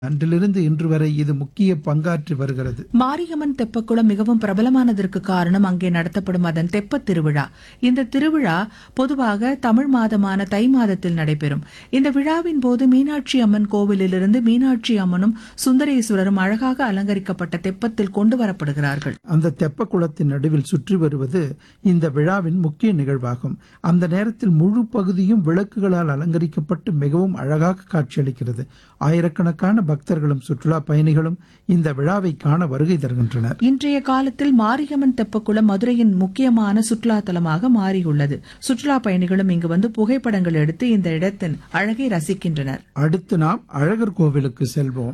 அன்றிலிருந்து இன்று வரை இது முக்கிய பங்காற்றி வருகிறது மாரியம்மன் தெப்பக்குளம் மிகவும் பிரபலமானதற்கு காரணம் அங்கே நடத்தப்படும் அதன் தெப்பத் திருவிழா இந்த திருவிழா பொதுவாக தமிழ் மாதமான தை மாதத்தில் நடைபெறும் இந்த விழாவின் போது மீனாட்சி அம்மன் கோவிலிலிருந்து மீனாட்சி அம்மனும் சுந்தரேஸ்வரரும் அழகாக அலங்கரிக்கப்பட்ட தெப்பத்தில் கொண்டு வரப்படுகிறார்கள் அந்த தெப்ப குளத்தின் நடுவில் சுற்றி வருவது இந்த விழாவின் முக்கிய நிகழ்வாகும் அந்த நேரத்தில் முழு பகுதியும் விளக்குகளால் அலங்கரிக்கப்பட்டு மிகவும் அழகாக காட்சியளிக்கிறது ஆயிரக்கணக்கான பக்தர்களும் சுற்றுலா பயணிகளும் இந்த விழாவை காண வருகை தருகின்றனர் இன்றைய காலத்தில் மாரியம்மன் தெப்பக்குளம் மதுரையின் முக்கியமான சுற்றுலா தலமாக மாறியுள்ளது சுற்றுலா பயணிகளும் இங்கு வந்து புகைப்படங்கள் எடுத்து இந்த இடத்தின் அழகை ரசிக்கின்றனர் அடுத்து நாம் அழகர் கோவிலுக்கு செல்வோம்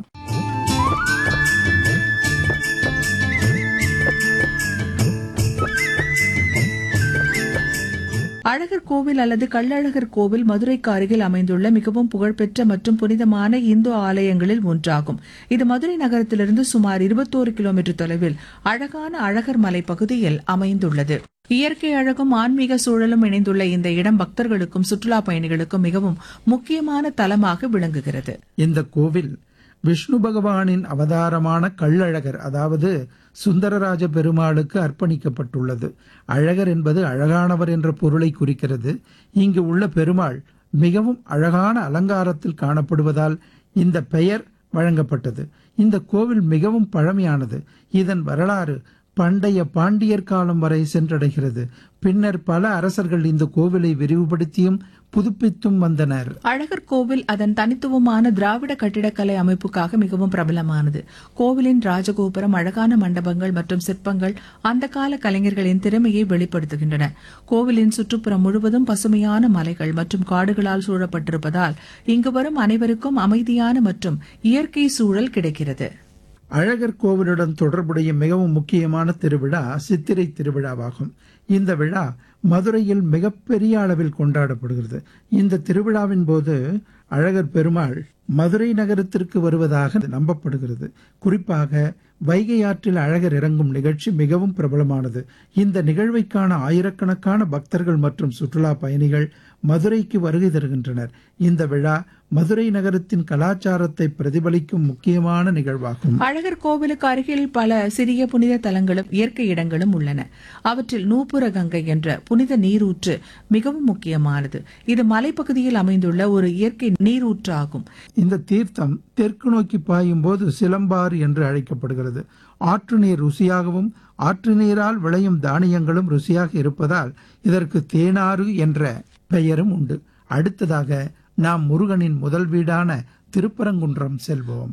அழகர் கோவில் அல்லது கள்ளழகர் கோவில் மதுரைக்கு அருகில் அமைந்துள்ள மிகவும் புகழ்பெற்ற மற்றும் புனிதமான இந்து ஆலயங்களில் ஒன்றாகும் இது மதுரை நகரத்திலிருந்து சுமார் இருபத்தோரு கிலோமீட்டர் தொலைவில் அழகான அழகர் மலை பகுதியில் அமைந்துள்ளது இயற்கை அழகும் ஆன்மீக சூழலும் இணைந்துள்ள இந்த இடம் பக்தர்களுக்கும் சுற்றுலா பயணிகளுக்கும் மிகவும் முக்கியமான தலமாக விளங்குகிறது இந்த கோவில் விஷ்ணு பகவானின் அவதாரமான கள்ளழகர் அதாவது சுந்தரராஜ பெருமாளுக்கு அர்ப்பணிக்கப்பட்டுள்ளது அழகர் என்பது அழகானவர் என்ற பொருளை குறிக்கிறது இங்கு உள்ள பெருமாள் மிகவும் அழகான அலங்காரத்தில் காணப்படுவதால் இந்த பெயர் வழங்கப்பட்டது இந்த கோவில் மிகவும் பழமையானது இதன் வரலாறு பண்டைய பாண்டியர் காலம் வரை சென்றடைகிறது பின்னர் பல அரசர்கள் இந்த கோவிலை விரிவுபடுத்தியும் புதுப்பித்தும் வந்தனர் அழகர் கோவில் அதன் தனித்துவமான திராவிட கட்டிடக்கலை அமைப்புக்காக மிகவும் பிரபலமானது கோவிலின் ராஜகோபுரம் அழகான மண்டபங்கள் மற்றும் சிற்பங்கள் அந்த கால கலைஞர்களின் திறமையை வெளிப்படுத்துகின்றன கோவிலின் சுற்றுப்புறம் முழுவதும் பசுமையான மலைகள் மற்றும் காடுகளால் சூழப்பட்டிருப்பதால் இங்கு வரும் அனைவருக்கும் அமைதியான மற்றும் இயற்கை சூழல் கிடைக்கிறது அழகர் கோவிலுடன் தொடர்புடைய மிகவும் முக்கியமான திருவிழா சித்திரை திருவிழாவாகும் இந்த விழா மதுரையில் மிகப்பெரிய அளவில் கொண்டாடப்படுகிறது இந்த திருவிழாவின் போது அழகர் பெருமாள் மதுரை நகரத்திற்கு வருவதாக நம்பப்படுகிறது குறிப்பாக வைகை ஆற்றில் அழகர் இறங்கும் நிகழ்ச்சி மிகவும் பிரபலமானது இந்த நிகழ்வை காண ஆயிரக்கணக்கான பக்தர்கள் மற்றும் சுற்றுலா பயணிகள் மதுரைக்கு வருகை தருகின்றனர் இந்த விழா மதுரை நகரத்தின் கலாச்சாரத்தை பிரதிபலிக்கும் முக்கியமான நிகழ்வாகும் அழகர் கோவிலுக்கு அருகில் பல சிறிய புனித தலங்களும் இயற்கை இடங்களும் உள்ளன அவற்றில் நூப்புர கங்கை என்ற புனித நீரூற்று மிகவும் முக்கியமானது இது மலைப்பகுதியில் அமைந்துள்ள ஒரு இயற்கை நீரூற்று ஆகும் இந்த தீர்த்தம் தெற்கு நோக்கி பாயும் போது சிலம்பாறு என்று அழைக்கப்படுகிறது ஆற்று நீர் ருசியாகவும் ஆற்று நீரால் விளையும் தானியங்களும் ருசியாக இருப்பதால் இதற்கு தேனாறு என்ற பெயரும் உண்டு அடுத்ததாக நாம் முருகனின் முதல் வீடான திருப்பரங்குன்றம் செல்வோம்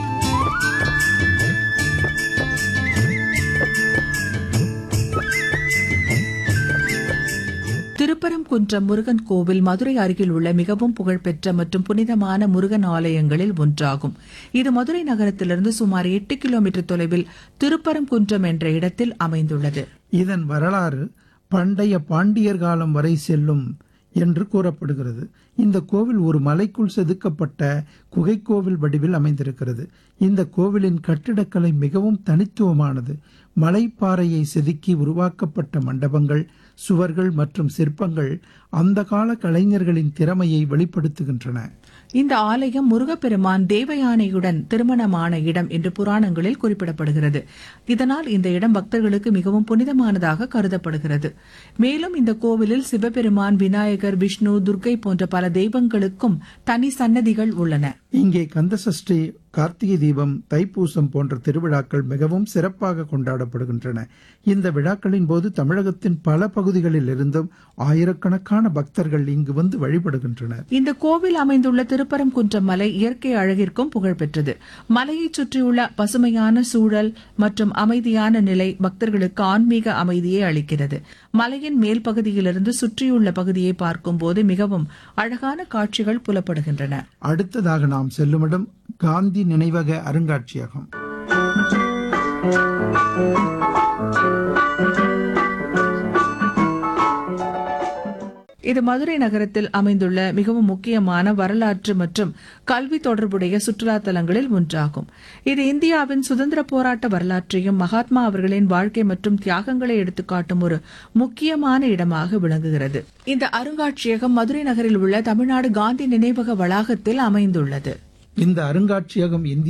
திருப்பரங்குன்றம் முருகன் கோவில் மதுரை அருகில் உள்ள மிகவும் புகழ்பெற்ற மற்றும் புனிதமான முருகன் ஆலயங்களில் ஒன்றாகும் இது மதுரை நகரத்திலிருந்து சுமார் எட்டு கிலோமீட்டர் தொலைவில் திருப்பரங்குன்றம் என்ற இடத்தில் அமைந்துள்ளது இதன் வரலாறு பண்டைய பாண்டியர் காலம் வரை செல்லும் என்று கூறப்படுகிறது இந்த கோவில் ஒரு மலைக்குள் செதுக்கப்பட்ட குகைக்கோவில் வடிவில் அமைந்திருக்கிறது இந்த கோவிலின் கட்டிடக்கலை மிகவும் தனித்துவமானது மலைப்பாறையை செதுக்கி உருவாக்கப்பட்ட மண்டபங்கள் சுவர்கள் மற்றும் சிற்பங்கள் அந்த கால கலைஞர்களின் திறமையை வெளிப்படுத்துகின்றன இந்த ஆலயம் முருகப்பெருமான் தேவயானையுடன் திருமணமான இடம் என்று புராணங்களில் குறிப்பிடப்படுகிறது இதனால் இந்த இடம் பக்தர்களுக்கு மிகவும் புனிதமானதாக கருதப்படுகிறது மேலும் இந்த கோவிலில் சிவபெருமான் விநாயகர் விஷ்ணு துர்க்கை போன்ற பல தெய்வங்களுக்கும் தனி சன்னதிகள் உள்ளன இங்கே கந்தசஷ்டி கார்த்திகை தீபம் தைப்பூசம் போன்ற திருவிழாக்கள் மிகவும் சிறப்பாக கொண்டாடப்படுகின்றன இந்த விழாக்களின் போது தமிழகத்தின் பல பகுதிகளில் இருந்தும் ஆயிரக்கணக்கான பக்தர்கள் இங்கு வந்து வழிபடுகின்றனர் இந்த கோவில் அமைந்துள்ள திருப்பரங்குன்றம் மலை இயற்கை அழகிற்கும் புகழ்பெற்றது மலையைச் சுற்றியுள்ள பசுமையான சூழல் மற்றும் அமைதியான நிலை பக்தர்களுக்கு ஆன்மீக அமைதியை அளிக்கிறது மலையின் மேல் பகுதியிலிருந்து சுற்றியுள்ள பகுதியை பார்க்கும்போது மிகவும் அழகான காட்சிகள் புலப்படுகின்றன அடுத்ததாக நாம் செல்லுமிடம் காந்தி நினைவக அருங்காட்சியகம் இது மதுரை நகரத்தில் அமைந்துள்ள மிகவும் முக்கியமான வரலாற்று மற்றும் கல்வி தொடர்புடைய சுற்றுலா தலங்களில் ஒன்றாகும் இது இந்தியாவின் சுதந்திர போராட்ட வரலாற்றையும் மகாத்மா அவர்களின் வாழ்க்கை மற்றும் தியாகங்களை எடுத்துக்காட்டும் ஒரு முக்கியமான இடமாக விளங்குகிறது இந்த அருங்காட்சியகம் மதுரை நகரில் உள்ள தமிழ்நாடு காந்தி நினைவக வளாகத்தில் அமைந்துள்ளது இந்த அருங்காட்சியகம் இந்திய